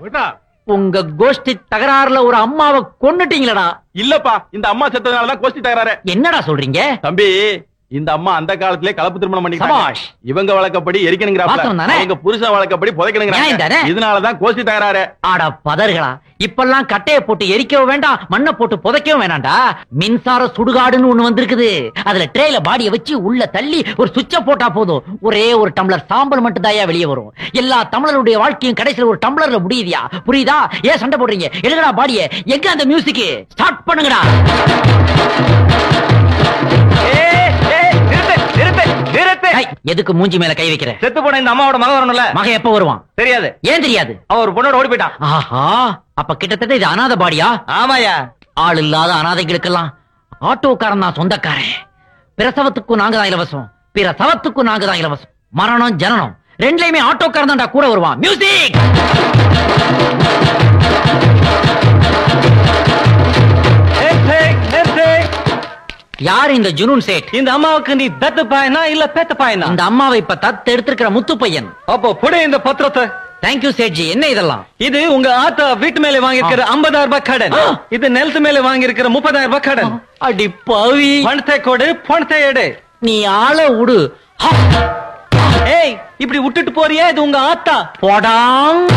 விட்டா உங்க கோஷ்டி தகராறுல ஒரு அம்மாவை கொன்னுட்டீங்களடா இல்லப்பா இந்த அம்மா செத்ததுனாலதான் கோஷ்டி தகராறு என்னடா சொல்றீங்க தம்பி இந்த அம்மா அந்த காலத்திலே கலப்பு திருமணம் பண்ணிக்கிட்டாங்க சபாஷ். இவங்க வழக்கப்படி எரிக்கணுங்கிறாங்க வாஸ்தவம் தானே? அவங்க புருஷன் வழக்கப்படி நியாயம் புதைக்கணுங்கிறாங்க தானே? இதனாலதான் கோஷ்டி தகராறு ஆட பதர்களா இப்பெல்லாம் கட்டைய போட்டு எரிக்கவும் வேண்டாம் மண்ணை போட்டு புதைக்கவும் வேணாம்டா மின்சார சுடுகாடுன்னு ஒண்ணு வந்திருக்குது அதுல ட்ரேல பாடிய வச்சு உள்ள தள்ளி ஒரு சுவிட்ச போட்டா போதும் ஒரே ஒரு டம்ளர் சாம்பல் மட்டும் தாயா வெளியே வரும் எல்லா தமிழருடைய வாழ்க்கையும் கடைசியில ஒரு டம்ளர்ல முடியுதியா புரியுதா ஏன் சண்டை போடுறீங்க எழுகடா பாடிய எங்க அந்த மியூசிக் ஸ்டார்ட் பண்ணுங்கடா ஏய், எதுக்கு மூஞ்சி மேல கை வைக்கிற செத்து போன இந்த அம்மாவோட மகன் வரணும்ல மகன் எப்ப வருவான் தெரியாது ஏன் தெரியாது அவ ஒரு பொண்ணோட ஓடி போயிட்டான் ஆஹா அப்ப கிட்டத்தட்ட இது அனாதை பாடியா ஆமாயா ஆள் இல்லாத அனாதைகளுக்கெல்லாம் ஆட்டோக்காரன் தான் சொந்தக்காரன் பிரசவத்துக்கும் நாங்க தான் இலவசம் பிரசவத்துக்கும் நாங்க தான் இலவசம் மரணம் ஜனனம் ரெண்டுலயுமே ஆட்டோக்காரன் தான்டா கூட வருவான் மியூசிக் யார் இந்த ஜுனூன் சேட் இந்த அம்மாவுக்கு நீ பெத்த பாயனா இல்ல பேத்த பாயனா இந்த அம்மாவை இப்ப தத்து எடுத்திருக்கிற முத்து பையன் அப்போ புடி இந்த பத்திரத்தை தேங்க்யூ சேட்ஜி என்ன இதெல்லாம் இது உங்க ஆத்தா வீட்டு மேல வாங்கியிருக்கிற ஐம்பதாயிரம் ரூபாய் கடன் ஆ. இது நிலத்து மேல வாங்கியிருக்கிற முப்பதாயிரம் ரூபாய் கடன் அடி பவி பணத்தை கொடு பணத்தை எடு நீ ஆள விடு ஏய் இப்படி விட்டுட்டு போறியே இது உங்க ஆத்தா போடாங்